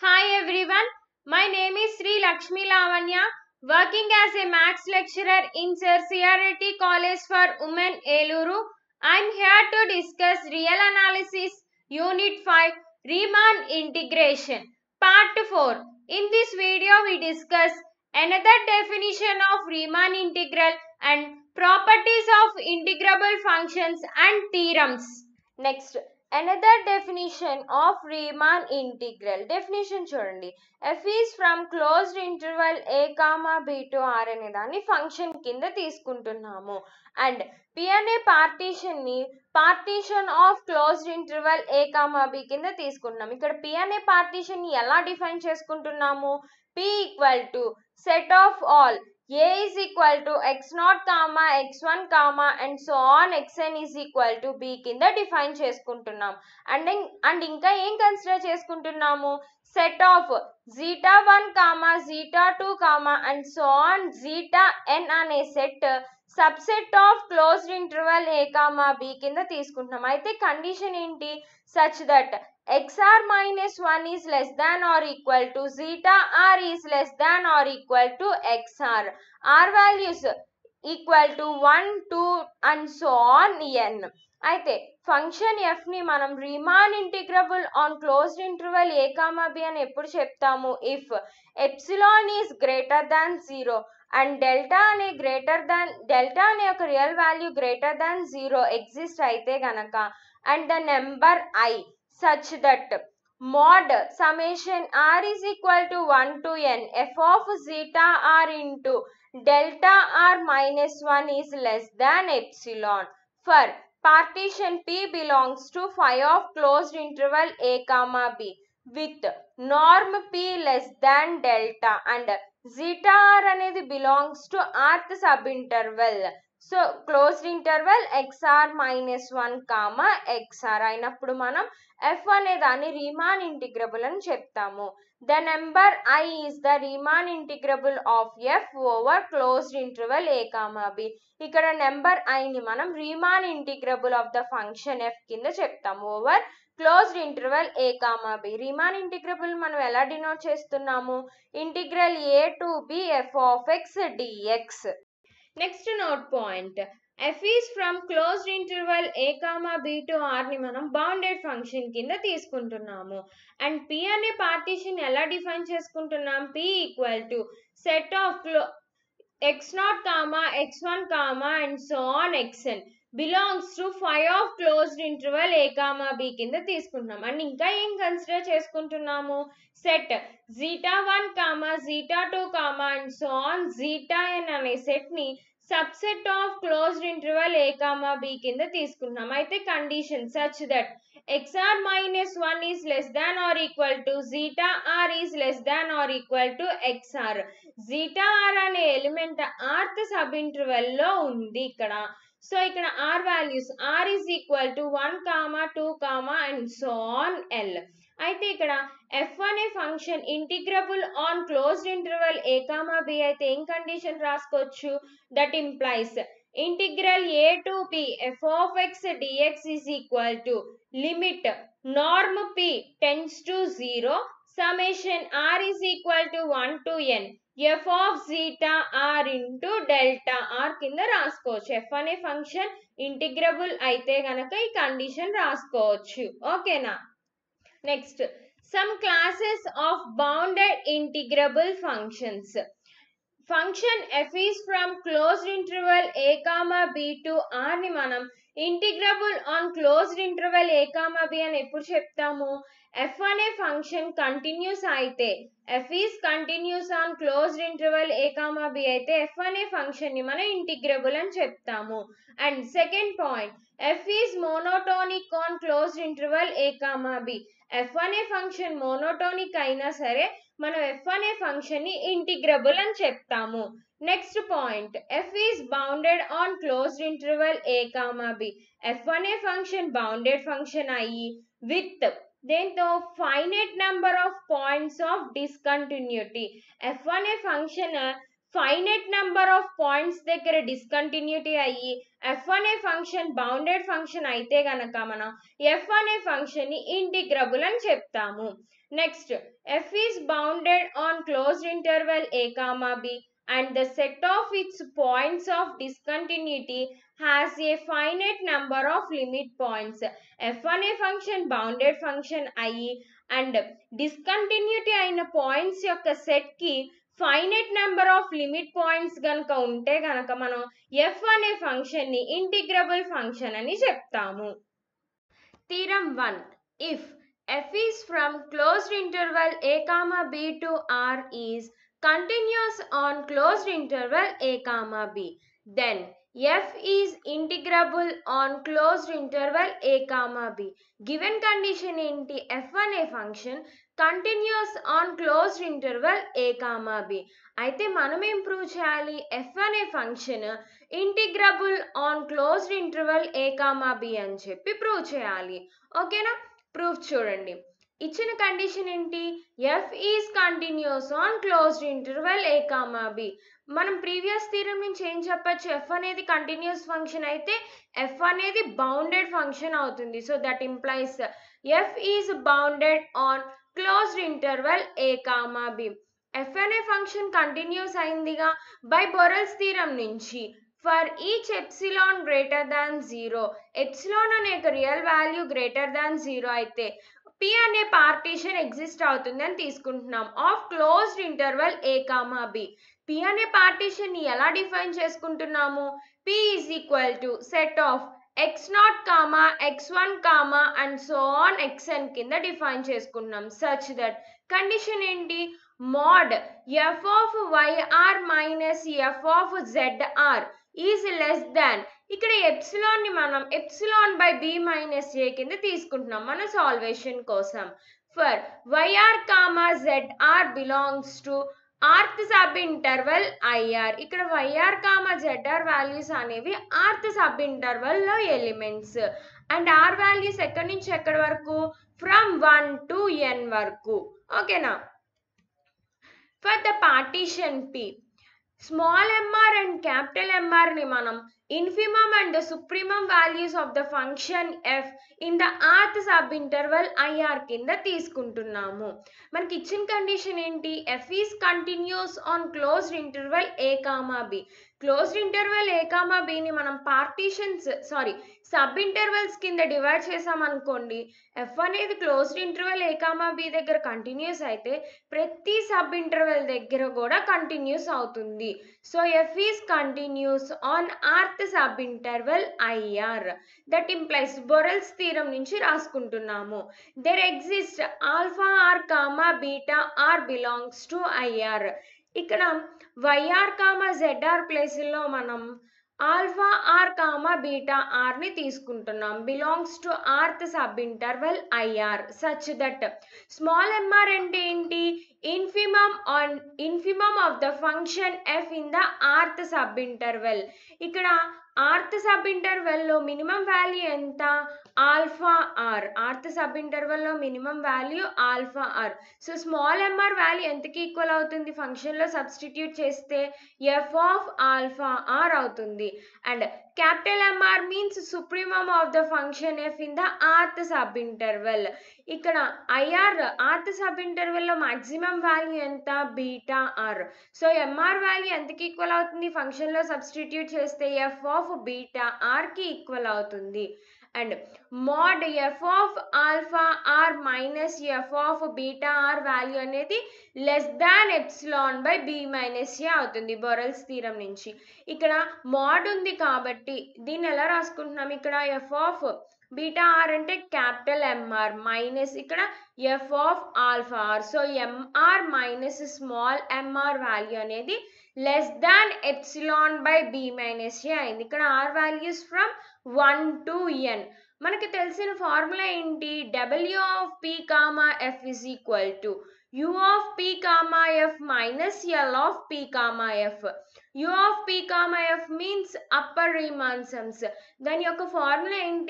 Hi everyone, my name is Sri Lakshmi Lavanya, working as a maths lecturer in Sir CRT College for Women Eluru. I am here to discuss real analysis unit 5 Riemann integration part 4. In this video we discuss another definition of Riemann integral and properties of integrable functions and theorems. Next another definition of Riemann integral. Definition చూడండి f is from closed interval a comma b to r అనే దాన్ని function కింద తీసుకుంటున్నాము and p అనే partition ని partition of closed interval A comma B కింద తీసుకుంటున్నాం ఇక్కడ p అనే పార్టీషన్ ని ఎలా డిఫైన్ చేసుకుంటున్నాము p equal to set of all a is equal to x0 comma x1 comma and so on xn is equal to b కింద define చేసుకుంటున్నాం and and ఇంకా ఏం కన్సిడర్ చేసుకుంటున్నాము set of zeta one comma zeta two comma and so on zeta N అనే set subset of closed interval A comma B కింద తీసుకుంటున్నాం అయితే condition ఏంటి such that xr minus 1 is less than or equal to zeta r is less than or equal to xr r values equal to 1 2 and so on n అయితే function F ని మనం Riemann integrable on closed interval A comma B అని ఎప్పుడు చెప్తాము if epsilon is greater than zero and delta అనే greater than delta అనే ఒక real value greater than zero exist అయితే గనక and the number I such that mod summation r is equal to 1 to n f of zeta r into delta r minus 1 is less than epsilon for partition p belongs to phi of closed interval a comma b with norm p less than delta and zeta r అనేది belongs to rth subinterval so closed interval x r minus one comma x r అయినప్పుడు మనం F అనే దాన్ని Riemann integrable అని చెప్తాము the number I is the Riemann integrable of F over closed interval A comma B ఇక్కడ number ఐని మనం Riemann integrable of the function F కింద చెప్తాము ఓవర్ క్లోజ్డ్ ఇంటర్వెల్ ఏ కామా బి రీమాన్ ఇంటిగ్రబుల్ మనం ఎలా denote చేస్తున్నాము integral A to B F of X d x next note point F is from closed interval A comma B to R ని మనం bounded function కింద తీసుకుంటున్నాము and P అనే partition ఎలా define చేసుకుంటున్నాం P equal to set of క్లో X not comma X one comma and so on x n belongs to five of closed interval A comma B కింద తీసుకుంటున్నాం అండ్ ఇంకా ఏం కన్సిడర్ చేసుకుంటున్నాము set zeta one comma zeta two comma and so on zeta N అనే set ని subset of closed interval A comma B కింద తీసుకున్నాం అయితే condition such that xr minus 1 is less than or equal to zeta r is less than or equal to xr zeta r అనే element rth sub interval లో ఉంది ఇక్కడ so ఇక్కడ r values r is equal to 1 comma 2 comma and so on L అయితే ఇక్కడ F అనే function integrable on closed interval A comma B అయితే ఏం కండిషన్ రాసుకోవచ్చు that implies integral A to B F of X d x is equal to limit norm P tends to zero summation R is equal to one to N F of zeta R into delta R కింద రాసుకోవచ్చు F అనే function integrable అయితే గనక ఈ condition రాసుకోవచ్చు ఓకేనా next some classes of bounded integrable functions function f is from closed interval A comma B to R ని మనం integrable on closed interval A comma B అని ఎప్పుడు చెప్తాము ఎఫ్ అనే ఫంక్షన్ కంటిన్యూస్ అయితే f is continuous on closed interval A comma B అయితే f అనే function ని మనం ఇంటిగ్రబుల్ అని చెప్తాము and second point F is monotonic on closed interval A comma B F అనే ఫంక్షన్ మోనోటోనిక్ అయినా సరే మనం ఎఫ్ అనే ఫంక్షన్ ని ఇంటిగ్రబుల్ అని చెప్తాము next point F is bounded on closed interval A comma B F అనే ఫంక్షన్ బౌండెడ్ ఫంక్షన్ అయ్యి విత్ దేంతో finite number of points of discontinuity f అనే function finite number of points దగ్గర discontinuity అయ్యి f అనే function bounded function అయితే గనక మనం ఎఫ్ అనే ఫంక్షన్ ని ఇంటిగ్రబుల్ అని చెప్తాము next f is bounded on closed interval A comma b and the set of its points of discontinuity has a finite number of limit points. f అనే function bounded function అయ్యి and discontinuity అయిన points యొక్క set కి finite number of limit points గనక ఉంటే గనక మనం F అనే ఫంక్షన్ ని ఇంటిగ్రబుల్ ఫంక్షన్ అని చెప్తాము theorem one if f is from closed interval A comma B to R is continuous on closed interval a comma b then f is integrable on closed interval a comma b given condition ఏంటి f అనే function continuous on closed interval A comma B అయితే మనం ఏం prove చేయాలి f అనే function integrable on closed interval A comma B అని చెప్పి prove చేయాలి ఓకేనా ప్రూఫ్ చూడండి ఇచ్చిన కండిషన్ ఏంటి f is continuous on closed interval A comma b మనం ప్రీవియస్ థీరం నుంచి ఏం చెప్పచ్చు ఎఫ్ అనేది కంటిన్యూస్ ఫంక్షన్ అయితే ఎఫ్ అనేది బౌండెడ్ ఫంక్షన్ అవుతుంది so that implies f is bounded on closed interval A comma B F అనే ఫంక్షన్ కంటిన్యూస్ అయిందిగా బై బొరల్స్ థీరం నుంచి for each epsilon greater than zero epsilon అనే real value greater than zero అయితే p అనే partition exist అవుతుంది అని తీసుకుంటున్నాం of closed interval A comma b p అనే పార్టీషన్ ని ఎలా డిఫైన్ చేసుకుంటున్నాము p is equal to set of x not comma X one comma and so on x n కింద డిఫైన్ చేసుకున్నాం సచ్ దట్ కండిషన్ ఏంటి mod f of y r minus f of z r is less than ఇక్కడ epsilon ని మనం epsilon by b minus a కింద తీసుకుంటున్నాం మన salvation కోసం for y r comma z r belongs to rth sub interval i r ఇక్కడ y r comma z r values అనేవి rth sub interval లో ఎలిమెంట్స్ అండ్ ఆర్ వాల్యూస్ ఎక్కడి నుంచి ఎక్కడి వరకు ఫ్రమ్ వన్ టు ఎన్ వరకు ఓకేనా for the partition p small m r and capital m r ని మనం infimum and the supremum values of the function f in the rth sub interval ir కింద తీసుకుంటున్నాము మనకి ఇచ్చిన కండిషన్ ఏంటి f is continuous on closed interval a comma b closed interval A comma బిని మనం partitions sorry sub intervals కింద divide చేసామనుకోండి f అనేది క్లోజ్డ్ ఇంటర్వెల్ ఏ కామా బి దగ్గర కంటిన్యూస్ అయితే ప్రతి సబ్ ఇంటర్వెల్ దగ్గర కూడా కంటిన్యూస్ అవుతుంది so F is continuous on rth sub interval i r that implies Borel's theorem నుంచి రాసుకుంటున్నాము there exist alpha r comma beta r belongs to i r ఇక్కడ y r comma z r ప్లేస్లో మనం alpha r comma beta are ని తీసుకుంటున్నాం belongs to rth sub interval i r such that small m r అంటే ఏంటి infimum on infimum of the function F in the rth sub interval ఇక్కడ rth sub ఇంటర్వెల్లో minimum value ఎంత alpha r rth sub ఇంటర్వెల్లో minimum value alpha r so small m r value ఎంతకి equal అవుతుంది ఫంక్షన్లో substitute చేస్తే ఎఫ్ ఆఫ్ ఆల్ఫా ఆర్ అవుతుంది and capital m r means supremum of the function F in the rth sub interval ఇక్కడ i r rth sub ఇంటర్వెల్లో maximum value ఎంత beta r so m r value ఎంతకి equal అవుతుంది ఫంక్షన్లో సబ్స్టిట్యూట్ చేస్తే f of beta ఆర్కి equal అవుతుంది and mod f of alpha r minus f of beta r value అనేది less than epsilon by b minus a అవుతుంది Borel's theorem నుంచి ఇక్కడ మోడ్ ఉంది కాబట్టి దీన్ని ఎలా రాసుకుంటున్నాం ఇక్కడ ఎఫ్ ఆఫ్ బీటా ఆర్ అంటే క్యాపిటల్ ఎంఆర్ మైనస్ ఇక్కడ f of alpha r so m r minus small m r value అనేది less than epsilon by b minus a అయింది ఇక్కడ r values from one to n మనకి తెలిసిన ఫార్ములా ఏంటి డబ్ల్యూ of p comma f is equal to u of p comma F minus L of p comma f u of p comma f means upper Riemann sums దాని యొక్క formula ఏంటి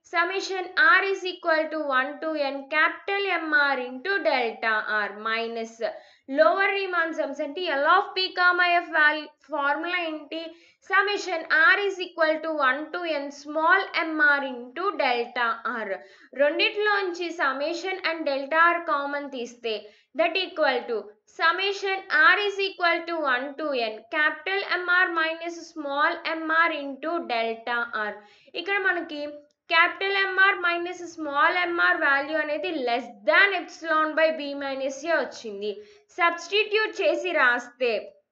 summation r is equal to one to N capital m r into delta r minus lower Riemann sums అంటే l of P comma f value formula ఏంటి summation r is equal to one to n small MR into delta r రెండిట్లోంచి summation and delta r common తీస్తే that equal to summation are is equal to one to N capital MR minus small MR into delta are ఇక్కడ మనకి capital MR minus small m r value అనేది less than epsilon by b minus a వచ్చింది substitute చేసి రాస్తే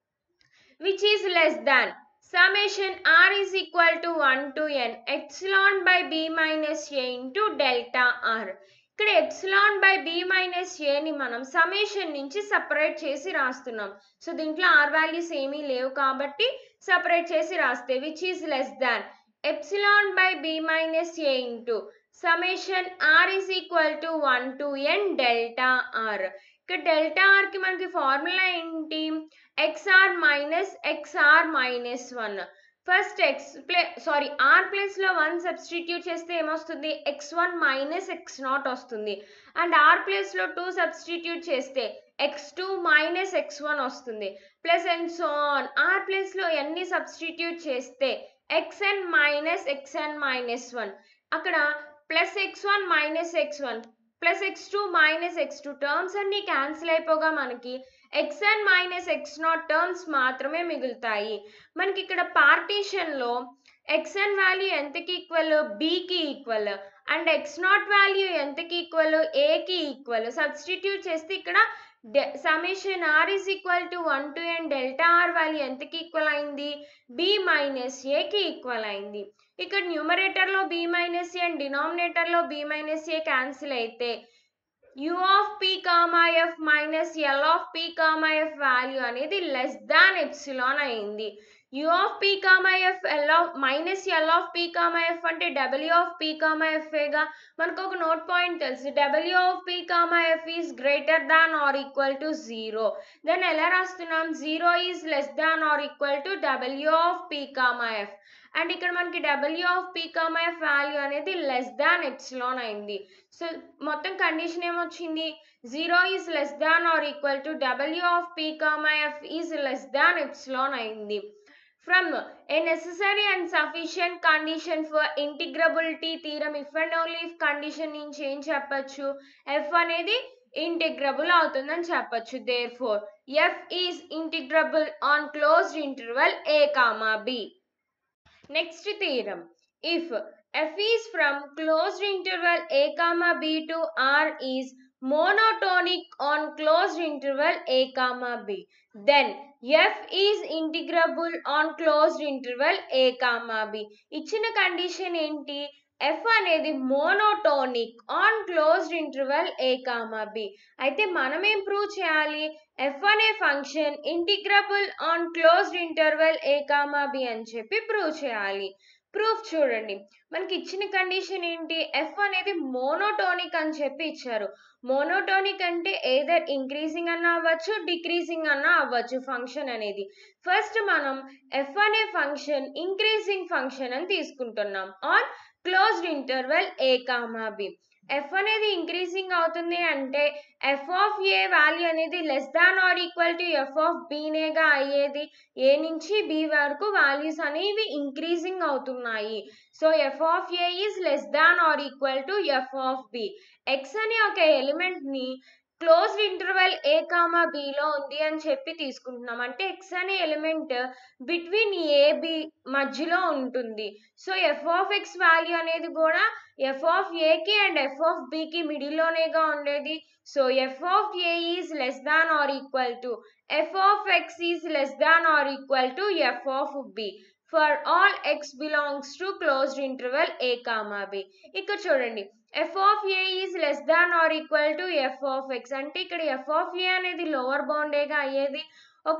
which is less than summation are is equal to one to n epsilon by b minus a into delta are ఇక్కడ epsilon by b minus ఏని మనం summation నుంచి separate చేసి రాస్తున్నాం so దీంట్లో ఆర్ వాల్యూస్ ఏమీ లేవు కాబట్టి సపరేట్ చేసి రాస్తే which is less than epsilon by b minus a into summation are is equal to one to n delta are ఇక్కడ డెల్టా ఆర్కి మనకి ఫార్ములా ఏంటి x r minus x r minus one first x play sorry r ప్లేస్లో one substitute చేస్తే ఏమొస్తుంది x one minus x not వస్తుంది and r ప్లేస్లో two substitute చేస్తే x two minus x one వస్తుంది plus and so on r ప్లేస్లో ఎన్ని substitute చేస్తే x n minus x n minus one అక్కడ plus x one minus x one plus x two minus x two terms అన్ని cancel అయిపోగా మనకి x n minus x not terms మాత్రమే మిగులుతాయి మనకి ఇక్కడ పార్టీషన్లో ఎక్స్ఎన్ వాల్యూ ఎంతకి ఈక్వల్ బీకి equal and x not value ఎంతకి ఈక్వల్ ఏకి ఈక్వల్ సబ్స్టిట్యూట్ చేస్తే ఇక్కడ summation are is equal to one to n delta r value ఎంతకి ఈక్వల్ అయింది బి మైనస్ ఏకి ఈక్వల్ అయింది ఇక్కడ న్యూమరేటర్లో బి మైనస్ ఏ అండ్ డినామినేటర్లో బి మైనస్ ఏ క్యాన్సిల్ అయితే u of p comma F minus L of p comma f value అనేది less than epsilon అయింది u of p comma f l of minus L of p comma f అంటే డబ్ల్యూ of p comma ఎఫ్ఏగా మనకు ఒక note point తెలుసు డబ్ల్యూ of p comma f is greater than or equal to zero then ఎలా రాస్తున్నాం zero is less than or equal to W of p comma f and ఇక్కడ మనకి W of P comma f value అనేది less than epsilon అయింది so మొత్తం condition ఏమొచ్చింది zero is less than or equal to W of P comma f is less than epsilon అయింది from a necessary and sufficient condition for integrability theorem if and only if condition నుంచి ఏం చెప్పచ్చు f అనేది integrable అవుతుందని చెప్పచ్చు therefore f is integrable on closed interval A comma b Next theorem. If f is from closed interval a comma b to r is monotonic on closed interval a comma b, then f is integrable on closed interval a comma b. ఇచ్చిన condition ఏంటి f అనేది monotonic on closed interval A comma B అయితే మనం ఏం prove చేయాలి f అనే function integrable on closed interval A comma B అని చెప్పి ప్రూవ్ చేయాలి ప్రూఫ్ చూడండి మనకి ఇచ్చిన కండిషన్ ఏంటి ఎఫ్ అనేది మోనోటోనిక్ అని చెప్పి ఇచ్చారు మోనోటోనిక్ అంటే ఏదర్ ఇంక్రీజింగ్ అన్న అవ్వచ్చు డిక్రీజింగ్ అన్న అవ్వచ్చు ఫంక్షన్ అనేది ఫస్ట్ మనం ఎఫ్ అనే ఫంక్షన్ ఇంక్రీజింగ్ ఫంక్షన్ అని తీసుకుంటున్నాం on closed interval A comma B f అనేది ఇంక్రీజింగ్ అవుతుంది అంటే ఎఫ్ ఆఫ్ ఏ వాల్యూ అనేది less than or equal to f of బీనేగా అయ్యేది ఏ నుంచి బి వరకు వాల్యూస్ అనేవి ఇంక్రీజింగ్ అవుతున్నాయి so f of a is less than or equal to f of b x అనే ఒక ఎలిమెంట్ని క్లోజ్డ్ ఇంటర్వెల్ ఏ కామా బిలో ఉంది అని చెప్పి తీసుకుంటున్నాం అంటే ఎక్స్ అనే ఎలిమెంట్ బిట్వీన్ ఏ బి మధ్యలో ఉంటుంది so f of x value అనేది కూడా ఎఫ్ ఆఫ్ ఏకి అండ్ ఎఫ్ ఆఫ్ బికి మిడిల్లోనేగా ఉండేది so f of a is less than or equal to f of x is less than or equal to f of b for all x belongs to closed interval A comma B ఇక్కడ చూడండి f of a is less than or equal to f of x అంటే ఇక్కడ f of ఏ అనేది lower బౌండేగా అయ్యేది ఒక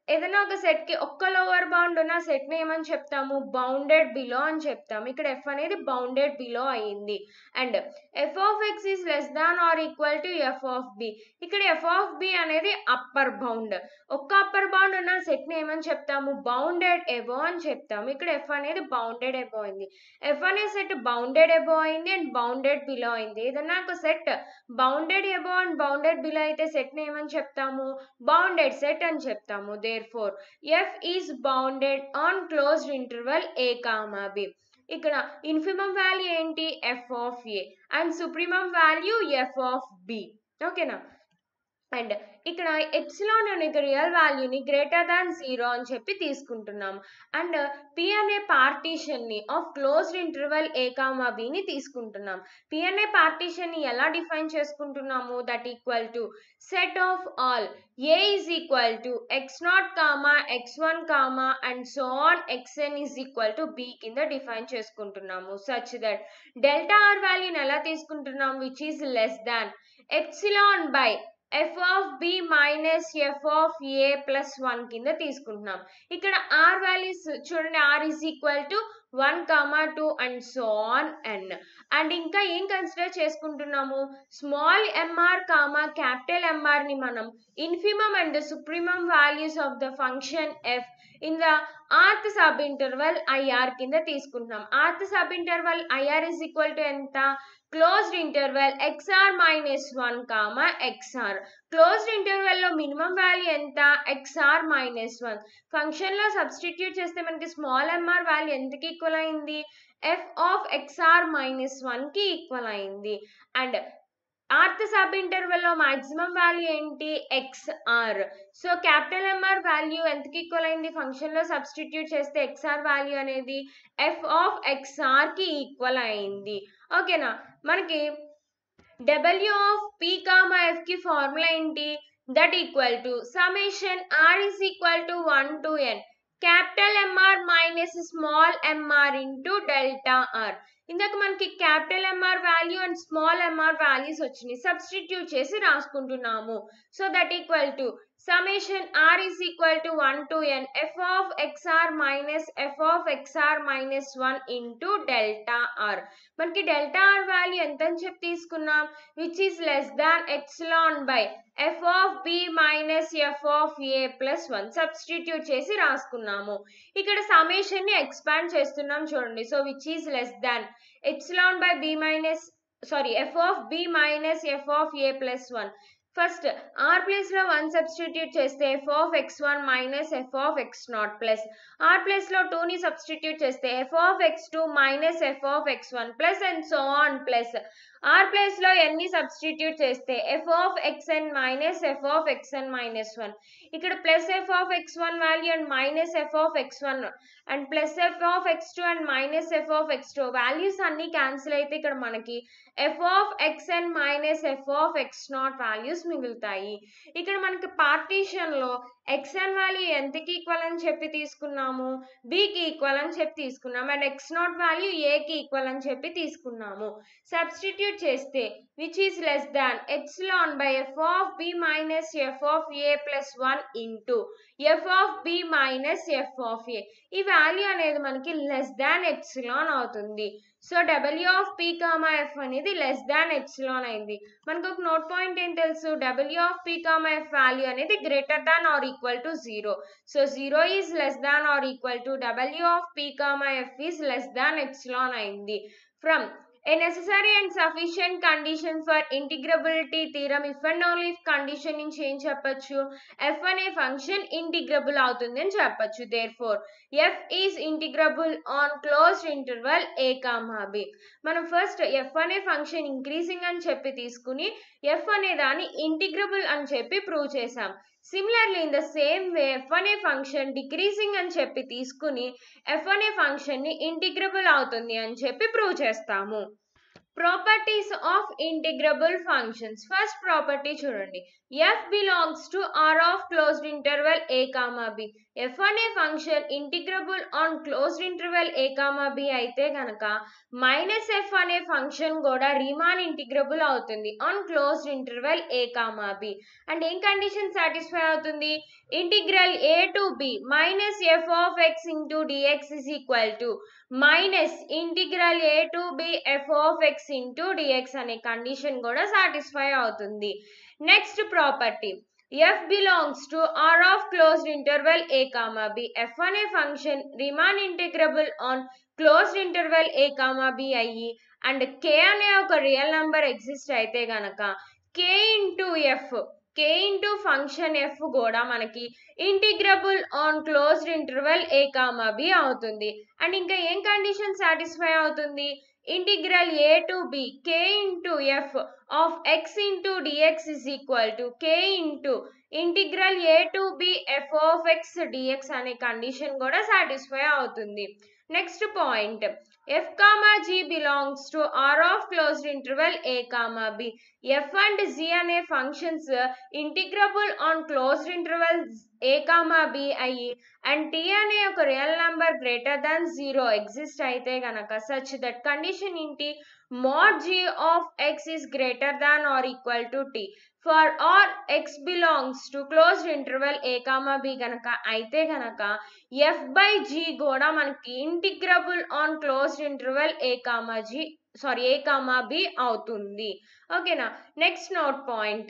ఏదైనా ఒక set కి ఒక్క లోవర్ బౌండ్ ఉన్న సెట్ ని ఏమని చెప్తాము బౌండెడ్ బిలో అని చెప్తాము ఇక్కడ ఎఫ్ అనేది బౌండెడ్ బిలో అయ్యింది and f of x is less than or equal to f of b ఇక్కడ ఎఫ్ ఆఫ్ బి అనేది అప్పర్ బౌండ్ ఒక్క అప్పర్ బౌండ్ ఉన్న సెట్ ని ఏమని చెప్తాము బౌండెడ్ ఎబో అని చెప్తాము ఇక్కడ ఎఫ్ అనేది బౌండెడ్ ఎబో అయింది ఎఫ్ అనే సెట్ బౌండెడ్ ఎబో అయింది అండ్ బౌండెడ్ బిలో అయింది ఏదైనా ఒక set bounded above and bounded below అయితే సెట్ ని ఏమని చెప్తాము బౌండెడ్ సెట్ అని చెప్తాము therefore f is bounded on closed interval A comma B ఇక్కడ ఇన్ఫిమం వాల్యూ ఏంటి f of a and supremum value f of b ఓకేనా and ఇక్కడ ఎప్సిలాన్ అనే రియల్ వాల్యూని గ్రేటర్ దాన్ జీరో అని చెప్పి తీసుకుంటున్నాం అండ్ పి అనే పార్టీషన్ని of closed interval A comma బిని తీసుకుంటున్నాం పి అనే పార్టీషన్ని ఎలా డిఫైన్ చేసుకుంటున్నాము that equal to set of all a is equal to x not comma X one comma and so on x n is equal to b కింద define చేసుకుంటున్నాము such that delta r వాల్యూని ఎలా తీసుకుంటున్నాం which is less than epsilon by f of b minus f of a plus one కింద తీసుకుంటున్నాం ఇక్కడ r values చూడండి r is equal to one comma two and so on n and ఇంకా ఏం consider చేసుకుంటున్నాము small m r comma capital m r ని మనం infimum and supremum values of the function F in the rth sub interval I r కింద తీసుకుంటున్నాం rth sub interval I r is equal to ఎంత closed interval x r minus one comma x r closed interval లో minimum value ఎంత x r minus one function లో substitute చేస్తే మనకి small m r value ఎంతకి equal అయింది f of x r minus one కి equal అయింది అండ్ ఆర్త్ సబ్ ఇంటర్వెల్ లో మాక్సిమం వాల్యూ ఏంటి x r so capital MR value ఎంతకి ఈక్వల్ అయింది ఫంక్షన్ లో సబ్స్టిట్యూట్ చేస్తే ఎక్స్ఆర్ వాల్యూ అనేది ఎఫ్ ఆఫ్ ఎక్స్ఆర్ కి ఈక్వల్ అయింది ఓకేనా మనకి W of P comma f కి ఫార్ములా ఏంటి that equal to summation are is equal to one to N capital MR minus small MR into delta r ఇందాక మనకి capital MR value and small MR values వచ్చినాయి substitute చేసి రాసుకుంటున్నాము so that equal to summation are is equal to one to N F of x r minus f of x r minus one into delta r మనకి delta r value ఎంత అని చెప్పి తీసుకున్నాం which is less than epsilon by f of b minus f of a plus one substitute చేసి రాసుకున్నాము ఇక్కడ summation ని expand చేస్తున్నాం చూడండి so which is less than epsilon by b minus sorry f of b minus f of a plus one first r place లో one substitute చేస్తే f of x one minus f of x naught plus r place లో two ని substitute చేస్తే f of x two minus f of x one plus and so on plus r place లో ఎన్ని substitute చేస్తే f of x n minus f of x n minus one ఇక్కడ plus f of x one value and minus f of x one and plus f of x two and minus f of x two values అన్ని cancel అయితే ఇక్కడ మనకి f of x n minus f of x naught values మిగులుతాయి ఇక్కడ మనకి partition లో XN value ఎంతకి equal అని చెప్పి తీసుకున్నాము బికి ఈక్వల్ అని చెప్పి తీసుకున్నాము అండ్ ఎక్స్ నాట్ వాల్యూ ఏకి ఈక్వల్ అని చెప్పి తీసుకున్నాము సబ్స్టిట్యూట్ చేస్తే which is less than epsilon by f of b minus f of a plus one into f of b minus f of a ఈ వాల్యూ అనేది మనకి లెస్ దాన్ ఎప్సిలాన్ అవుతుంది so W of P comma f అనేది less than epsilon అయింది మనకు ఒక note point ఏం తెలుసు డబ్ల్యూ of P comma f value అనేది greater than or equal to zero so zero is less than or equal to W of P comma f is less than epsilon అయింది from A necessary and sufficient condition for integrability theorem if and only if condition నుంచి ఏం చెప్పొచ్చు f అనే function integrable అవుతుంది అని చెప్పొచ్చు therefore f is integrable on closed interval A comma b మనం first f అనే ఫంక్షన్ ఇంక్రీజింగ్ అని చెప్పి తీసుకుని ఎఫ్ అనే దాన్ని ఇంటిగ్రబుల్ అని చెప్పి ప్రూవ్ చేసాం similarly in the same way f అనే ఫంక్షన్ డిక్రీజింగ్ అని చెప్పి తీసుకుని ఎఫ్ అనే ఫంక్షన్ ని ఇంటిగ్రబుల్ అవుతుంది అని చెప్పి ప్రూవ్ చేస్తాము properties of integrable functions first property చూడండి f belongs to are of closed interval A comma B F అనే function integrable on closed interval A comma B అయితే గనక మైనస్ ఎఫ్ అనే ఫంక్షన్ కూడా రీమాన్ ఇంటిగ్రబుల్ అవుతుంది on closed interval A comma b and ఏం condition satisfy అవుతుంది integral A to b minus f of X into d x is equal to minus integral A to B F of X into d x అనే condition కూడా satisfy అవుతుంది next property f belongs to R of closed interval a comma b f అనే function Riemann integrable on closed interval A comma b అయ్యి and k అనే ఒక real number exist అయితే గనక k into f k into function f కూడా మనకి integrable on closed interval A comma b అవుతుంది and ఇంకా ఏం కండిషన్ సాటిస్ఫై అవుతుంది integral A to b k into f of X into d x is equal to k into integral A to B F of X dx అనే condition కూడా satisfy అవుతుంది next point f comma g belongs to are of closed interval A comma B f and g అనే functions integrable on closed interval A comma b అయ్యి and t అనే ఒక real number greater than zero exist అయితే గనక such that condition ఏంటి mod g of x is greater than or equal to t for all x belongs to closed interval A comma b గనక అయితే గనక f by g కూడా మనకి integrable on closed interval A comma g sorry a comma b అవుతుంది ఓకేనా next note point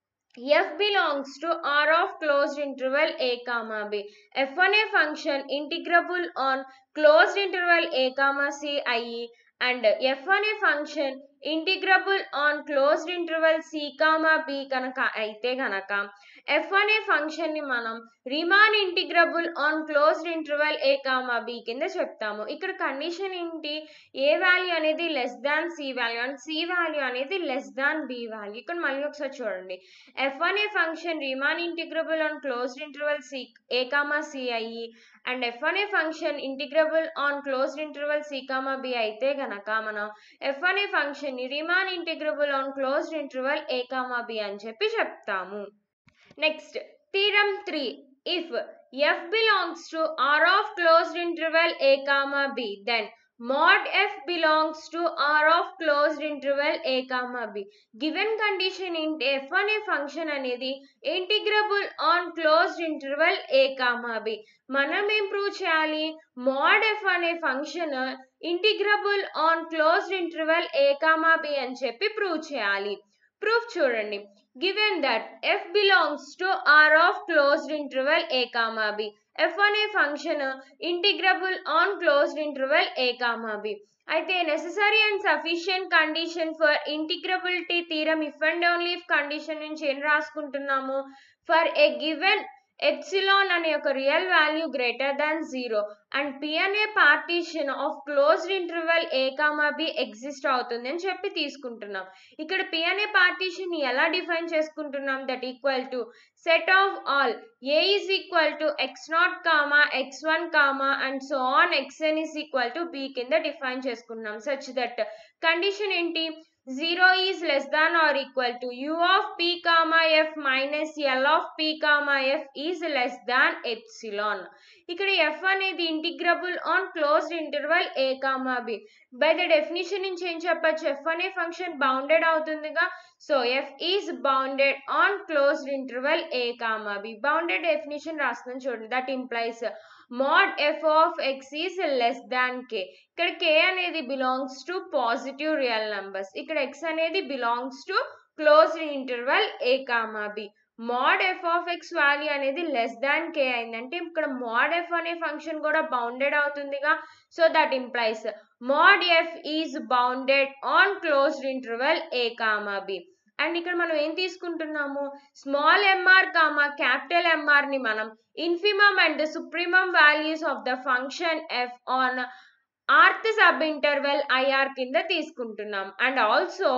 f belongs to R of closed interval a comma b. f అనే function integrable on closed interval a comma c అయ్యి and f అనే function integrable on closed interval c comma b కనుక అయితే గనక f అనే function ని మనం Riemann integrable on closed interval A comma B కింద చెప్తాము ఇక్కడ కండిషన్ ఏంటి ఏ వాల్యూ అనేది less than c value and c value అనేది లెస్ దాన్ బి వాల్యూ ఇక్కడ మళ్ళీ ఒకసారి చూడండి ఎఫ్ అనే function Riemann integrable on closed interval c a comma c అయ్యి అండ్ ఎఫ్ అనే function integrable on closed interval c comma B అయితే గనక మనం ఎఫ్ అనే ఫంక్షన్ ని Riemann integrable on closed interval A comma B అని చెప్పి చెప్తాము next theorem three if F belongs to are of closed interval A comma B then mod f belongs to r of closed interval a comma b given condition int f అనే function అనేది integrable on closed interval a comma b మనం ఏం prove చేయాలి mod f అనే function integrable on closed interval a comma b అని చెప్పి prove చేయాలి proof చూడండి given that f belongs to are of closed interval A comma B F అనే function integrable on closed interval A comma B అయితే necessary and sufficient condition for integrability theorem if and only if condition నుంచి ఏం రాసుకుంటున్నాము for a given epsilon అనే ఒక real value greater than zero and P అనే partition of closed interval A comma b exist అవుతుంది అని చెప్పి తీసుకుంటున్నాం ఇక్కడ పి అనే పార్టీషన్ ఎలా డిఫైన్ చేసుకుంటున్నాం that equal to set of all a is equal to x not comma X one comma and so on x n is equal to b కింద define చేసుకున్నాం సచ్ దట్ కండిషన్ ఏంటి zero is less than or equal to u of P comma F minus L of P comma f is less than epsilon ఇక్కడ f అనేది integrable on closed interval A comma B by the definition నుంచి ఏం చెప్పచ్చు f అనే function bounded అవుతుందిగా so f is bounded on closed interval A comma b bounded definition రాస్తున్నాను చూడండి that implies mod f of x is less than k ఇక్కడ k అనేది belongs to positive real numbers ఇక్కడ x అనేది belongs to closed interval A comma B mod f of x value అనేది less than k అయిందంటే ఇక్కడ mod F అనే function కూడా bounded అవుతుందిగా so that implies mod f is bounded on closed interval A comma b and ఇక్కడ మనం ఏం తీసుకుంటున్నాము small m r comma capital m r ని మనం infimum and supremum values of the function f on rth sub interval i r కింద తీసుకుంటున్నాం and also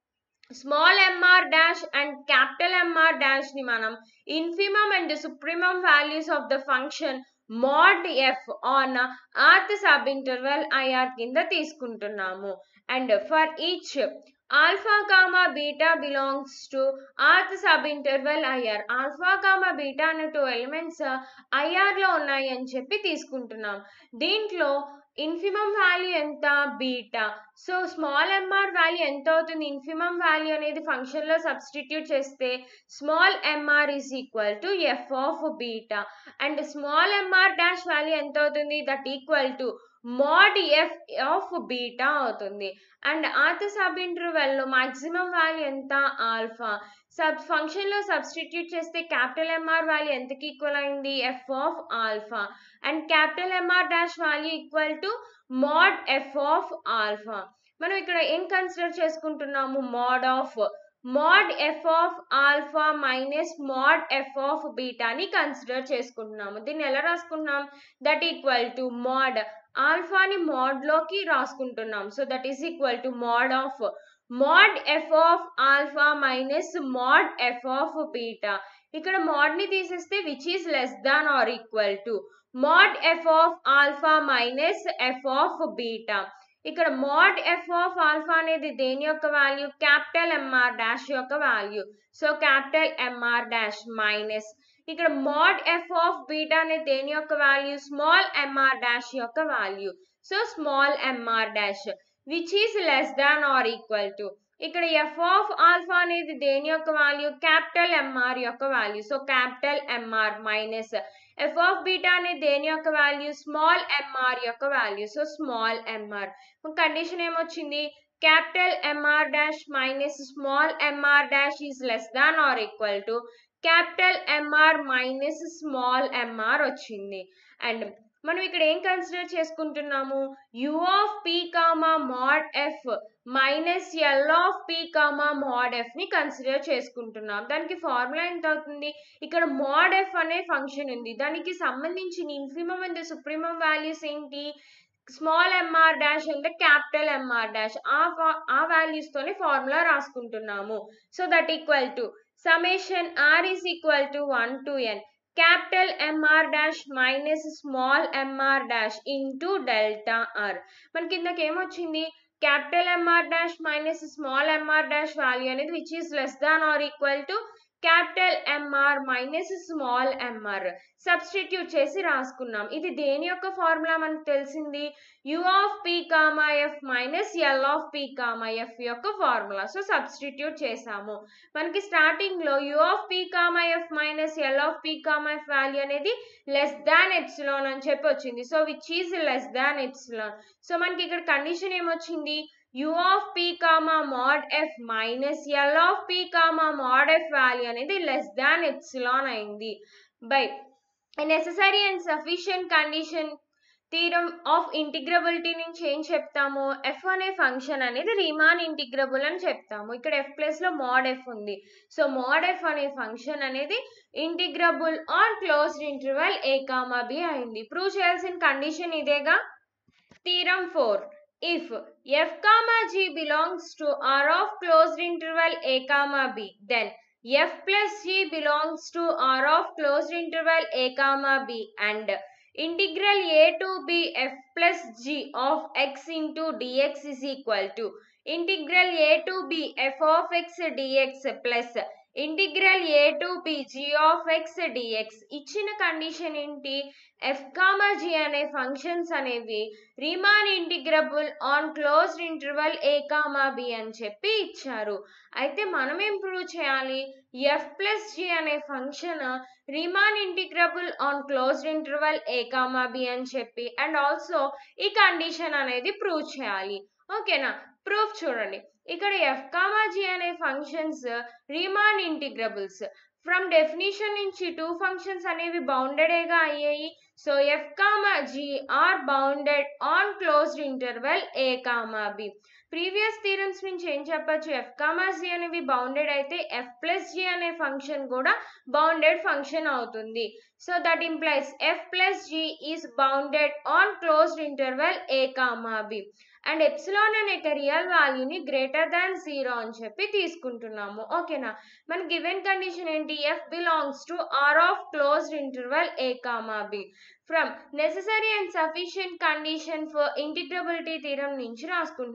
small m r dash and capital m r dash ని మనం infimum and supremum values of the function mod f on rth sub interval i r కింద తీసుకుంటున్నాము and for each alpha comma beta belongs to rth sub interval i r alpha comma beta అనే two elements ఐఆర్లో ఉన్నాయి అని చెప్పి తీసుకుంటున్నాం దీంట్లో infimum value ఎంత beta so small m r value ఎంత అవుతుంది ఇన్ఫిమం వాల్యూ అనేది ఫంక్షన్లో సబ్స్టిట్యూట్ చేస్తే small m r is equal to f of beta and small m r dash value ఎంత అవుతుంది that equal to mod f of beta అవుతుంది అండ్ ఆత సబ్ ఇంటర్వెల్లో maximum value ఎంత ఆల్ఫా సబ్ ఫంక్షన్లో సబ్స్టిట్యూట్ చేస్తే క్యాపిటల్ ఎంఆర్ వాల్యూ ఎంతకి equal అయింది f of alpha and capital m r dash value equal to mod f of alpha మనం ఇక్కడ ఏం కన్సిడర్ చేసుకుంటున్నాము mod of mod f of alpha minus mod f of బీటాని consider చేసుకుంటున్నాము దీన్ని ఎలా రాసుకుంటున్నాం దట్ ఈక్వల్ టు మోడ్ ఆల్ఫాని మోడ్లోకి రాసుకుంటున్నాం so that is equal to mod of mod f of alpha minus mod f of beta ఇక్కడ mod ని తీసేస్తే which is less than or equal to mod f of alpha minus f of beta ఇక్కడ mod f of alpha అనేది దేని యొక్క value capital m r dash యొక్క value so capital m r dash minus ఇక్కడ mod f of beta అనేది దేని యొక్క value small m r dash యొక్క value so small m r dash which is less than or equal to ఇక్కడ ఎఫ్ ఆఫ్ ఆల్ఫా అనేది దేని యొక్క వాల్యూ క్యాపిటల్ ఎంఆర్ యొక్క value so capital MR minus f of beta అనేది దేని యొక్క వాల్యూ స్మాల్ ఎంఆర్ యొక్క value so small m r condition ఏమొచ్చింది capital m r dash minus small m r dash is less than or equal to capital MR minus small m r వచ్చింది and మనం ఇక్కడ ఏం consider చేసుకుంటున్నాము u of P comma mod f minus L of P comma mod f ని consider చేసుకుంటున్నాం దానికి formula ఎంత అవుతుంది ఇక్కడ మాడ్ ఎఫ్ అనే ఫంక్షన్ ఉంది దానికి సంబంధించిన ఇన్ఫిమం అండ్ సుప్రీమం వాల్యూస్ ఏంటి స్మాల్ ఎంఆర్ డాష్ అంటే క్యాపిటల్ ఎంఆర్ డాష్ ఆ ఆ వాల్యూస్ తోనే ఫార్ములా రాసుకుంటున్నాము so that equal to summation are is equal to one to N capital m r dash minus small m r dash into delta r మనకి ఇందాక ఏమొచ్చింది capital m r dash minus small m r dash value అనేది which is less than or equal to capital MR minus small m r substitute చేసి రాసుకున్నాం ఇది దేని యొక్క formula మనకు తెలిసింది u of P comma F minus L of P comma f యొక్క formula so substitute చేసాము మనకి స్టార్టింగ్ లో u of P comma F minus L of P comma f value అనేది లెస్ దాన్ ఎప్సిలాన్ అని చెప్పి వచ్చింది so which is less than epsilon so మనకి ఇక్కడ కండిషన్ ఏమొచ్చింది u of p comma mod f minus l of p comma mod f value అనేది less than epsilon అయింది by necessary and sufficient condition theorem of integrability నుంచి ఏం చెప్తాము f అనే function అనేది రీమాన్ ఇంటిగ్రబుల్ అని చెప్తాము ఇక్కడ ఎఫ్ ప్లస్ లో మోడ్ ఎఫ్ ఉంది సో మోడ్ ఎఫ్ అనే ఫంక్షన్ అనేది integrable on closed interval A comma b అయింది ప్రూవ్ చేయాల్సిన కండిషన్ ఇదేగా theorem four if f comma g belongs to r of closed interval a comma b then f plus g belongs to r of closed interval a comma b and integral a to b f plus g of x into dx is equal to integral a to b f of x dx plus integral A to B G of X dx ఇచ్చిన condition ఏంటి f comma g అనే functions అనేవి Riemann integrable on closed interval A comma B అని చెప్పి ఇచ్చారు అయితే మనం ఏం ప్రూవ్ చేయాలి ఎఫ్ ప్లస్ జీ అనే function Riemann integrable on closed interval A comma B అని చెప్పి అండ్ ఆల్సో ఈ కండిషన్ అనేది ప్రూవ్ చేయాలి ఓకేనా ప్రూఫ్ చూడండి ఇక్కడ ఎఫ్ కామా జీ అనే ఫంక్షన్స్ రీమాన్ ఇంటిగ్రబుల్స్ ఫ్రమ్ డెఫినేషన్ నుంచి టూ ఫంక్షన్స్ అనేవి బౌండెడేగా అయ్యాయి so f comma g are bounded on closed interval A comma b previous theorems నుంచి ఏం చెప్పచ్చు ఎఫ్ కామా జీ అనేవి బౌండెడ్ అయితే ఎఫ్ ప్లస్ జీ అనే ఫంక్షన్ కూడా బౌండెడ్ ఫంక్షన్ అవుతుంది so that implies f plus g is bounded on closed interval A comma b and epsilon అనే real వాల్యూని గ్రేటర్ దాన్ జీరో అని చెప్పి తీసుకుంటున్నాము ఓకేనా మన గివెన్ కండిషన్ ఏంటి F belongs to are of closed interval A comma b from necessary and sufficient condition for integrability theorem నుంచి రాసుకుంటున్నాం చూడండి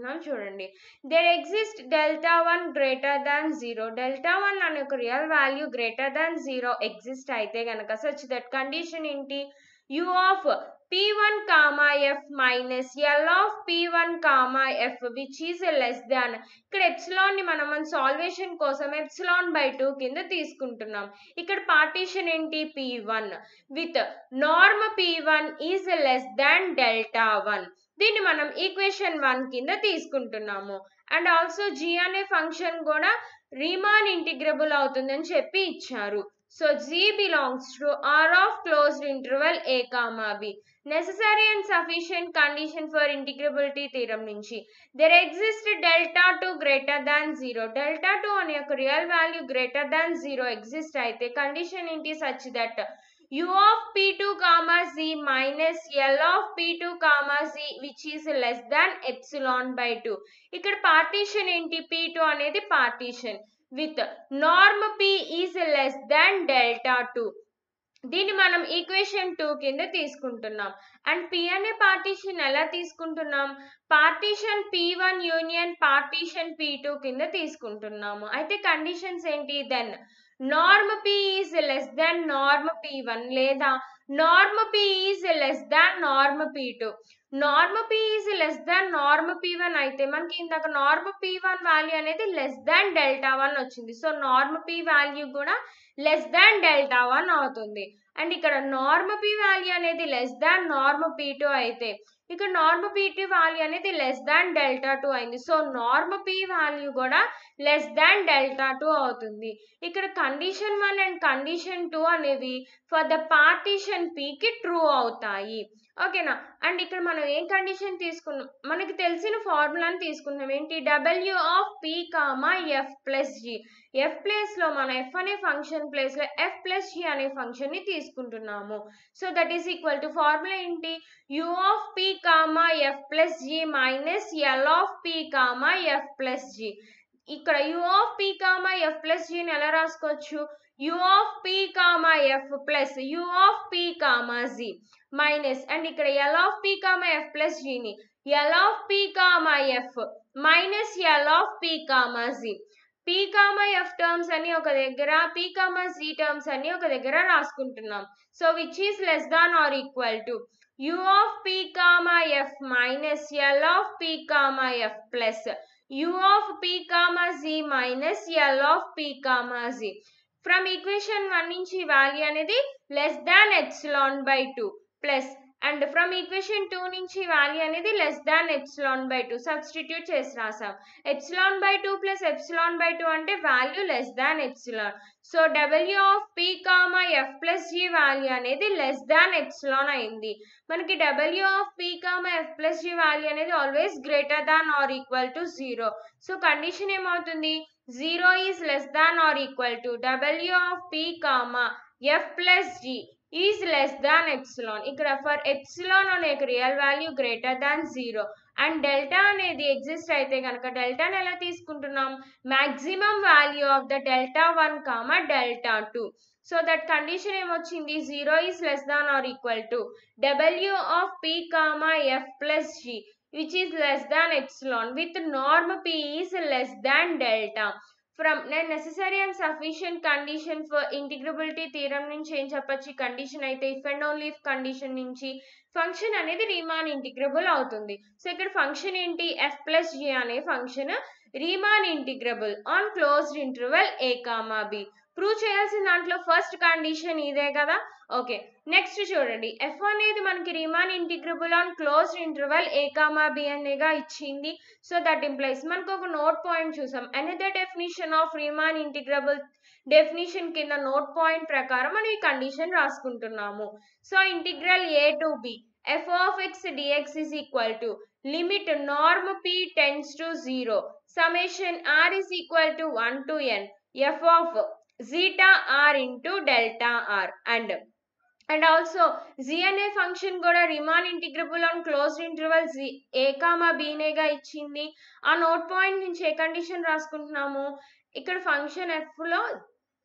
చూడండి there exist delta one greater than zero delta one అనే ఒక real value greater than zero exist అయితే గనక such that condition ఏంటి u of p1 comma F minus L of p1 comma f which is less than ఇక్కడ epsilon ని మనం మన salvation కోసం ఎప్సిలాన్ బై టూ కింద తీసుకుంటున్నాం ఇక్కడ పార్టీషన్ ఏంటి p one with norm p one is less than delta one దీన్ని మనం ఈక్వేషన్ వన్ కింద తీసుకుంటున్నాము అండ్ ఆల్సో జీ అనే ఫంక్షన్ కూడా రీమాన్ ఇంటిగ్రబుల్ అవుతుందని చెప్పి ఇచ్చారు so g belongs to are of closed interval A comma b necessary and sufficient condition for integrability theorem నుంచి there exist delta two greater than zero delta two అనే ఒక real value greater than zero exist అయితే condition ఏంటి such that u of p2 comma z minus l of p2 comma z which is less than epsilon by 2 ఇక్కడ partition ఏంటి p2 అనేది partition with norm p is less than delta 2 దీన్ని మనం equation two కింద తీసుకుంటున్నాం and P అనే partition ఎలా తీసుకుంటున్నాం partition p one union partition p two కింద తీసుకుంటున్నాము అయితే కండిషన్స్ ఏంటి then norm p is less than norm p one లేదా norm p is less than norm p two norm p is less than norm p one అయితే మనకి ఇందాక norm p one value అనేది less than delta one వచ్చింది so norm p value కూడా less than delta one అవుతుంది and ఇక్కడ norm p value అనేది less than norm p two అయితే ఇక్కడ నార్మ్ పి టూ వాల్యూ అనేది లెస్ దాన్ డెల్టా టూ అయింది సో నార్మ్ పి వాల్యూ కూడా లెస్ దాన్ డెల్టా టూ అవుతుంది ఇక్కడ condition one and condition two అనేవి ఫర్ ద పార్టీషన్ పీకి ట్రూ అవుతాయి ఓకేనా అండ్ ఇక్కడ మనం ఏం కండిషన్ తీసుకున్నాం మనకి తెలిసిన ఫార్ములాని తీసుకున్నాం ఏంటి డబ్ల్యూ of P comma F plus g f ప్లేస్లో మనం ఎఫ్ అనే ఫంక్షన్ ప్లేస్లో ఎఫ్ ప్లస్ జి అనే ఫంక్షన్ని తీసుకుంటున్నాము so that is equal to formula ఏంటి u of P comma F plus g minus L of P comma F plus g ఇక్కడ u of P comma F plus జీని ఎలా రాసుకోవచ్చు u of P comma F plus u of P comma g minus and ఇక్కడ l of P comma F plus జీని l of P comma F minus L of P comma g p comma F terms అని ఒక దగ్గర P comma G terms అని ఒక దగ్గర రాసుకుంటున్నాం so which is less than or equal to u of P comma F minus L of P comma F plus u of p comma z minus l of p comma z from equation one నుంచి value అనేది less than epsilon by two plus and from equation two నుంచి value అనేది less than epsilon by two substitute చేసి రాసాం epsilon by two plus epsilon by two అంటే value less than epsilon so W of P comma F plus G value అనేది less than epsilon అయింది మనకి W of P comma F plus G value అనేది always greater than or equal to zero so condition ఏమవుతుంది zero is less than or equal to W of P comma F plus G is less than epsilon ఇక్కడ for epsilon అనే real value greater than zero and delta అనేది exist అయితే కనుక డెల్టాని ఎలా తీసుకుంటున్నాం maximum value of the delta one comma delta two so that condition ఏమొచ్చింది zero is less than or equal to W of P comma F plus G which is less than epsilon with norm p is less than delta from necessary and sufficient condition for integrability theorem నుంచి ఏం చెప్పొచ్చు ఈ condition అయితే if and only if condition నుంచి function అనేది Riemann integrable అవుతుంది so ఇక్కడ function ఏంటి ఎఫ్ ప్లస్ జి అనే function Riemann integrable on closed interval A comma B prove చేయాల్సిన దాంట్లో ఫస్ట్ కండిషన్ ఇదే కదా ఓకే నెక్స్ట్ చూడండి ఎఫ్ అనేది మనకి Riemann integrable on closed interval A comma B అనేగా ఇచ్చింది సో దట్ ఇంప్లైస్ మనకు ఒక నోట్ పాయింట్ చూసాం another definition of Riemann integrable definition కింద నోట్ పాయింట్ ప్రకారం మనం ఈ కండిషన్ రాసుకుంటున్నాము so integral A to B F of X D X is equal to limit norm P tends to zero summation are is equal to one to N F of zeta R into delta R and and also G అనే function కూడా Riemann integrable on closed interval G A comma బీనేగా ఇచ్చింది ఆ note point నుంచి ఏ condition రాసుకుంటున్నాము ఇక్కడ function ఎఫ్లో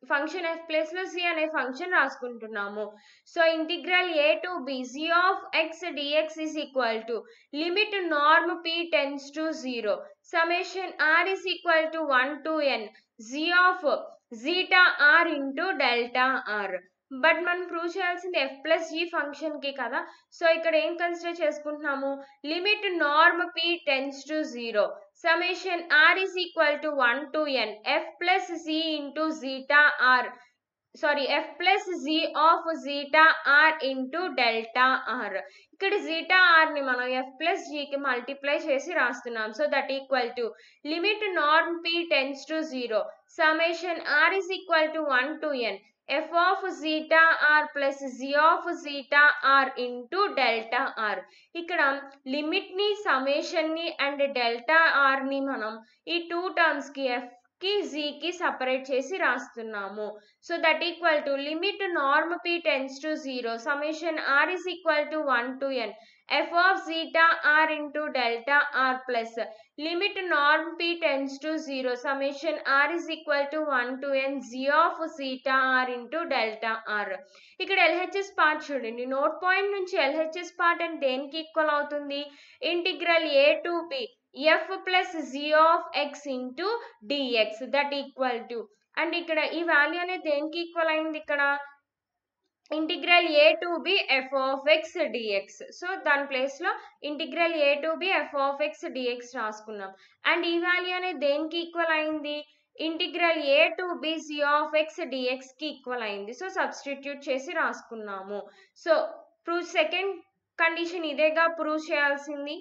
ఫంక్షన్ ఎఫ్ ప్లేస్ లో సి అనే ఫంక్షన్ రాసుకుంటున్నాము so integral A to B G of X D X is equal to limit norm P tends to zero summation are is equal to one to N G of zeta R into delta R but మనం prove చేయాల్సింది F plus G function కి కదా so ఇక్కడ ఏం consider చేసుకుంటున్నాము limit norm P tends to zero summation are is equal to one to N F plus G into zeta R sorry F plus G of zeta R into delta are ఇక్కడ zeta R ని మనం F plus జీకి multiply చేసి రాస్తున్నాం so that equal to limit norm P tends to zero summation are is equal to one to N F of zeta R plus G of zeta R into delta are ఇక్కడ limit ని summation ని and delta R ని మనం ఈ two terms కి F కి G కి separate చేసి రాస్తున్నాము so that equal to limit norm P tends to zero summation are is equal to one to N F of zeta R into delta R plus limit norm P tends to zero summation are is equal to one to N G of zeta R into delta are ఇక్కడ LHS part చూడండి note point నుంచి LHS part అంటే దేనికి equal అవుతుంది integral A to B F plus G of X into D X that equal to and ఇక్కడ ఈ value అనేది దేనికి ఈక్వల్ అయింది ఇక్కడ integral A to B F of X D X so దాని ప్లేస్ లో integral A to B F of X D X రాసుకున్నాం and ఈ వాల్యూ అనేది దేనికి ఈక్వల్ అయింది integral A to B G of X D X కి ఈక్వల్ అయింది సో సబ్స్టిట్యూట్ చేసి రాసుకున్నాము సో ప్రూవ్ సెకండ్ కండిషన్ ఇదేగా ప్రూవ్ చేయాల్సింది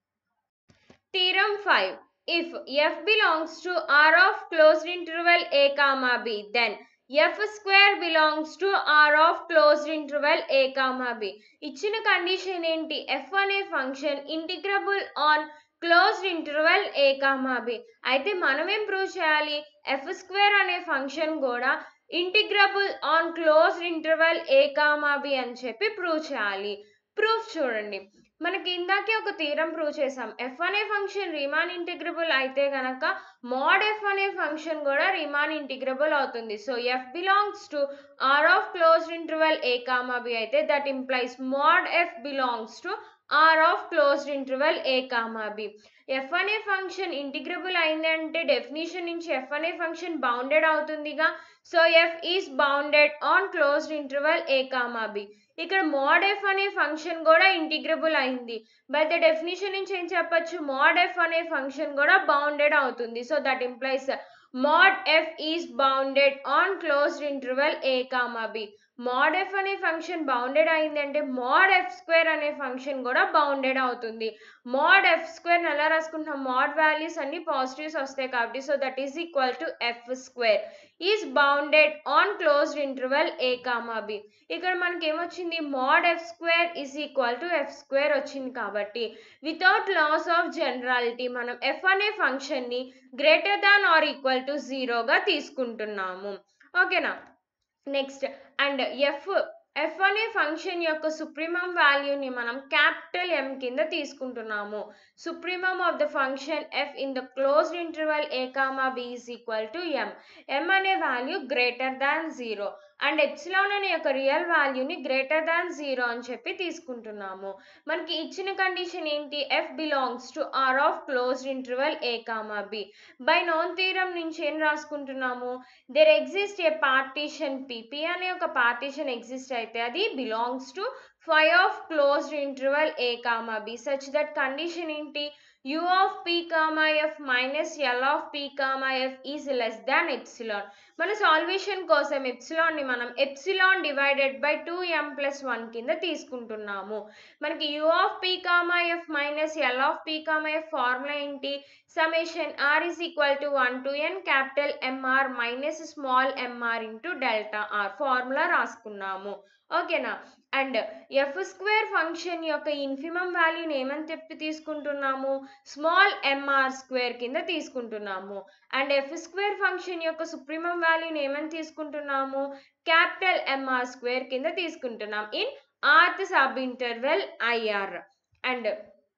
theorem five if F belongs to are of closed interval A comma B then F square belongs to are of closed interval A comma B ఇచ్చిన condition ఏంటి F అనే function integrable on closed interval A comma B అయితే మనం ఏం prove చేయాలి F square అనే function కూడా integrable on closed interval A comma B అని చెప్పి ప్రూవ్ చేయాలి ప్రూఫ్ చూడండి మనకి ఇందాకే ఒక తీరం ప్రూవ్ చేసాం ఎఫ్ అనే ఫంక్షన్ రిమాన్ ఇంటిగ్రబుల్ అయితే గనక మోడ్ ఎఫ్ అనే ఫంక్షన్ కూడా రిమాన్ ఇంటిగ్రబుల్ అవుతుంది so F belongs to are of closed interval A comma B అయితే that implies mod F belongs to are of closed interval A comma B F అనే function integrable అయింది అంటే definition నుంచి F అనే function bounded అవుతుందిగా so F is bounded on closed interval A comma B ఇక్కడ mod F అనే function కూడా integrable అయింది బై ద డెఫినేషన్ నుంచి ఏం చెప్పొచ్చు మోడ్ ఎఫ్ అనే ఫంక్షన్ కూడా బౌండెడ్ అవుతుంది so that implies mod F is bounded on closed interval A comma B mod F అనే ఫంక్షన్ బౌండెడ్ అయిందంటే మోడ్ ఎఫ్ స్క్వేర్ అనే ఫంక్షన్ కూడా బౌండెడ్ అవుతుంది మోడ్ ఎఫ్ స్క్వేర్ ఎలా రాసుకుంటున్నాం మోడ్ వాల్యూస్ అన్ని పాజిటివ్స్ వస్తాయి కాబట్టి so that is equal to F square is bounded on closed interval A comma B ఇక్కడ మనకి ఏమొచ్చింది mod F square is equal to F square వచ్చింది కాబట్టి వితౌట్ లాస్ ఆఫ్ జనరాలిటీ మనం ఎఫ్ అనే ఫంక్షన్ని greater than or equal to జీరోగా తీసుకుంటున్నాము ఓకేనా నెక్స్ట్ అండ్ ఎఫ్ ఎఫ్ అనే ఫంక్షన్ యొక్క సుప్రీమం వాల్యూని మనం క్యాపిటల్ ఎం కింద తీసుకుంటున్నాము supremum of the function F in the closed interval A comma B is equal to M M అనే value greater than zero and epsilon అనే యొక్క real వాల్యూని గ్రేటర్ దాన్ జీరో అని చెప్పి తీసుకుంటున్నాము మనకి ఇచ్చిన కండిషన్ ఏంటి F belongs to are of closed interval A comma B by known theorem నుంచి ఏం రాసుకుంటున్నాము there exist a partition P P అనే ఒక పార్టీషన్ ఎగ్జిస్ట్ అయితే అది belongs to five of closed interval A comma B such that condition ఏంటి u of p comma f minus l of p comma f is less than epsilon మన salvation కోసం epsilon ని మనం epsilon divided by two M plus one కింద తీసుకుంటున్నాము మనకి U of P comma F minus L of P comma F formula ఏంటి summation are is equal to one to N capital MR minus small MR into delta R formula రాసుకున్నాము ఓకేనా and F square function యొక్క infimum వాల్యూని ఏమని చెప్పి తీసుకుంటున్నాము small M R square కింద తీసుకుంటున్నాము అండ్ ఎఫ్ స్క్వేర్ ఫంక్షన్ యొక్క సుప్రీమం వాల్యూని ఏమని తీసుకుంటున్నాము క్యాపిటల్ ఎంఆర్ స్క్వేర్ కింద తీసుకుంటున్నాం in Rth sub interval I R and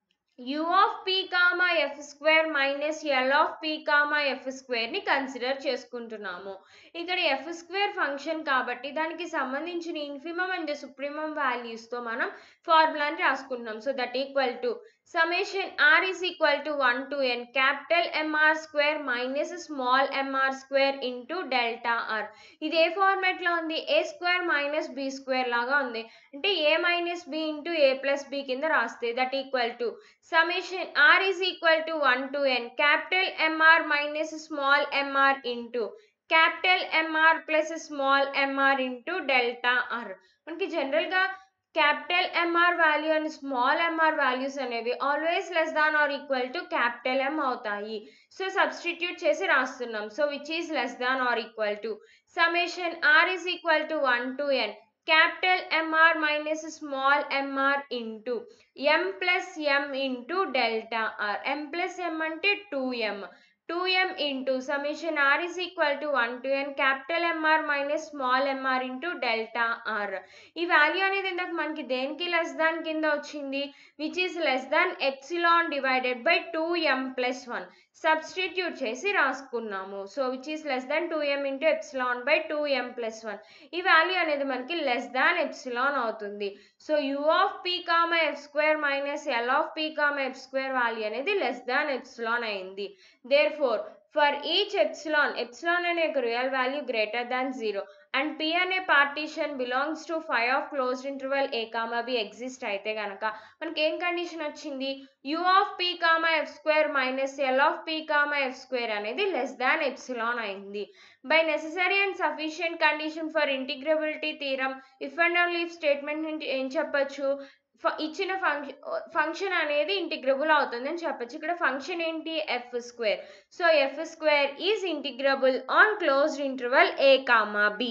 u of p comma F square minus L of p comma F స్క్వేర్ని కన్సిడర్ చేసుకుంటున్నాము ఇక్కడ ఎఫ్ స్క్వేర్ ఫంక్షన్ కాబట్టి దానికి సంబంధించిన ఇన్ఫిమమ్ అండ్ సుప్రీమం వాల్యూస్తో మనం ఫార్ములాని రాసుకుంటున్నాం so that equal to summation are is equal to one to N capital M R square minus small M R square into delta R ఇది ఏ ఫార్మాట్లో ఉంది A square minus B square లాగా ఉంది అంటే A minus B into A plus B కింద రాస్తే that equal to summation r is equal to 1 to n capital mr minus small mr into capital mr plus small mr into delta r మనకి జనరల్గా capital MR value and small MR values అనేవి always less than or equal to capital M అవుతాయి so substitute చేసి రాస్తున్నాం so which is less than or equal to summation are is equal to one to N capital MR minus small MR into M plus M into delta R M plus M అంటే two M two M into summation R is equal to one to N capital MR minus small MR into delta R ఈ value అనేది ఇందాక మనకి దేనికి less than కింద వచ్చింది which is less than epsilon divided by two M plus one substitute చేసి రాసుకున్నాము so which is less than two M into epsilon by two M plus one ఈ వాల్యూ అనేది మనకి లెస్ దాన్ ఎప్సిలాన్ అవుతుంది so U of P comma F square minus L of P comma F square value అనేది less than epsilon అయింది therefore for each epsilon epsilon అనే ఒక real value greater than zero and P అనే partition belongs to five of closed interval A comma b exist అయితే కనుక మనకి ఏం condition వచ్చింది U of P comma F square minus L of P comma F square అనేది less than epsilon అయింది by necessary and sufficient condition for integrability theorem if and only if statement నుండి ఏం చెప్పొచ్చు ఇచ్చిన ఫంక్షన్ ఫంక్షన్ అనేది integrable అవుతుంది అని చెప్పొచ్చు ఇక్కడ ఫంక్షన్ ఏంటి f square so f square is integrable on closed interval A comma b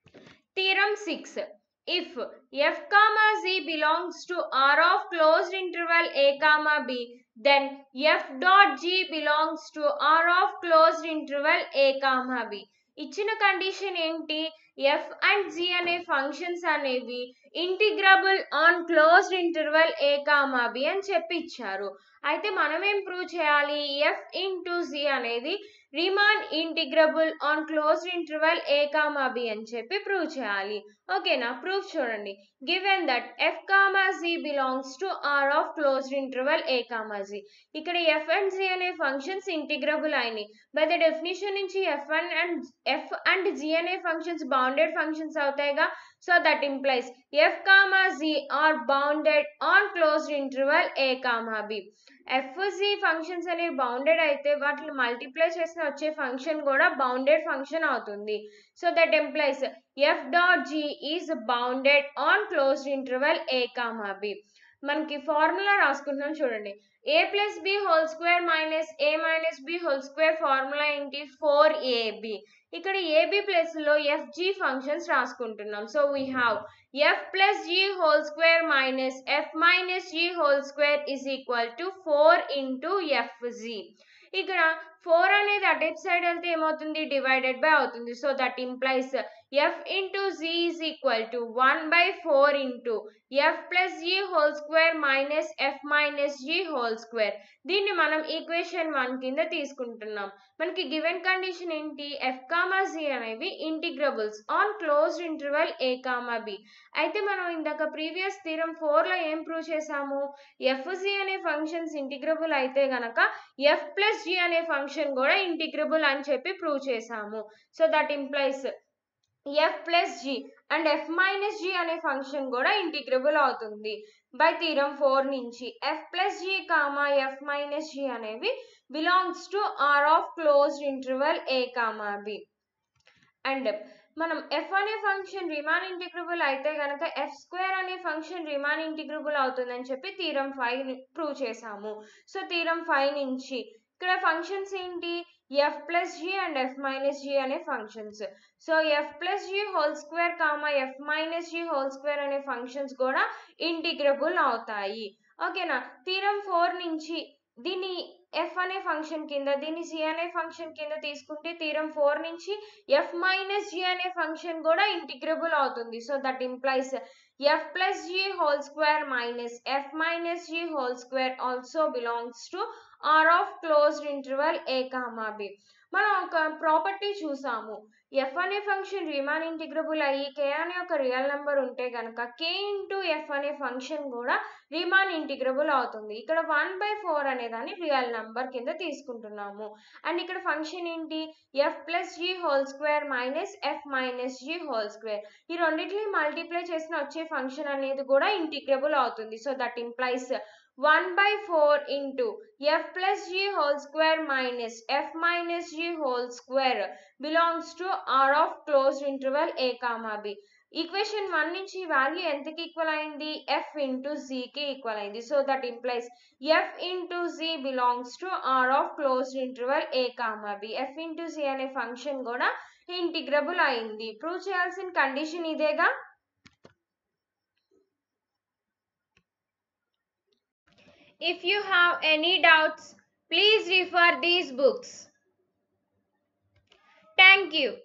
theorem six if f comma g belongs to are of closed interval A comma B then f dot g belongs to are of closed interval A comma B ఇచ్చిన condition ఏంటి f and g అనే functions అనేవి integrable on closed interval A comma B అని చెప్పి ఇచ్చారు అయితే మనం ఏం ప్రూవ్ చేయాలి ఎఫ్ ఇంటూ జీ అనేది Riemann integrable on closed interval A comma B అని చెప్పి ప్రూవ్ చేయాలి ఓకేనా ప్రూఫ్ చూడండి given that f comma g belongs to are of closed interval A comma g ఇక్కడ ఎఫ్ అండ్ జీ అనే functions integrable అయినాయి by the definition నుంచి f and and f and g అనే ఫంక్షన్స్ బౌండెడ్ ఫంక్షన్స్ అవుతాయిగా so that implies f comma g are bounded on closed interval A comma B F g functions అనేవి bounded అయితే వాటిని multiply చేసిన వచ్చే function కూడా bounded function అవుతుంది so that implies f dot g is bounded on closed interval A comma b మనకి formula రాసుకుంటున్నాం చూడండి a plus b whole square minus a minus b whole square formula ఏంటి four a b ఇక్కడ a b plus లో f g functions రాసుకుంటున్నాం so we have f plus g whole square minus f minus g whole square is equal to four into f g ఇక్కడ four అనేది అటు side వెళ్తే ఏమవుతుంది divided by అవుతుంది so that implies f into g is equal to one by four into f plus g whole square minus f minus g whole square దీన్ని మనం equation one కింద తీసుకుంటున్నాం మనకి గివెన్ కండిషన్ ఏంటి f comma g అనేవి integrables on closed interval A comma B అయితే మనం ఇందాక ప్రీవియస్ థీరం ఫోర్లో ఏం ప్రూవ్ చేసాము ఎఫ్ జీ అనే ఫంక్షన్స్ ఇంటిగ్రబుల్ అయితే గనక ఎఫ్ ప్లస్ జీ అనే ఫంక్షన్ కూడా ఇంటిగ్రబుల్ అని చెప్పి ప్రూవ్ చేసాము so that implies f plus g and f minus g అనే ఫంక్షన్ కూడా ఇంటిగ్రబుల్ అవుతుంది బై థీరం ఫోర్ నుంచి f plus g comma F minus g అనేవి belongs to are of closed interval A comma b and మనం F అనే function Riemann integrable అయితే కనుక f square అనే ఫంక్షన్ రిమాన్ ఇంటిగ్రబుల్ అవుతుందని చెప్పి థీరం ఫైవ్ ప్రూవ్ చేసాము సో థీరం ఫైవ్ నుంచి ఇక్కడ ఫంక్షన్స్ ఏంటి F plus g and f minus g అనే functions so f plus g whole square comma F minus g whole square అనే functions కూడా integrable అవుతాయి ఓకేనా థీరం ఫోర్ నుంచి దీన్ని ఎఫ్ అనే ఫంక్షన్ కింద దీన్ని సి అనే ఫంక్షన్ కింద తీసుకుంటే తీరం ఫోర్ నుంచి ఎఫ్ మైనస్ జి అనే ఫంక్షన్ కూడా ఇంటిగ్రబుల్ అవుతుంది so that implies f plus g whole square minus f minus g whole square also belongs to are of closed interval A comma b మనం ఒక property చూసాము F అనే function Riemann integrable అయ్యి కే అనే ఒక real number ఉంటే కనుక k into f అనే ఫంక్షన్ కూడా రిమాన్ ఇంటిగ్రబుల్ అవుతుంది ఇక్కడ వన్ బై ఫోర్ అనే దాన్ని రియల్ నెంబర్ కింద తీసుకుంటున్నాము అండ్ ఇక్కడ ఫంక్షన్ ఏంటి F plus g whole square minus f minus g whole square ఈ రెండింటిని మల్టిప్లై చేసిన వచ్చే ఫంక్షన్ అనేది కూడా ఇంటిగ్రబుల్ అవుతుంది so that implies one by four into f plus g whole square minus f minus g whole square belongs to are of closed interval A comma b equation one నుంచి value ఎంతకి equal అయింది f into కి equal అయింది so that implies f into g belongs to are of closed interval A comma B f into g అనే function కూడా integrable అయింది prove చేయాల్సిన condition ఇదేగా If you have any doubts, please refer these books. Thank you.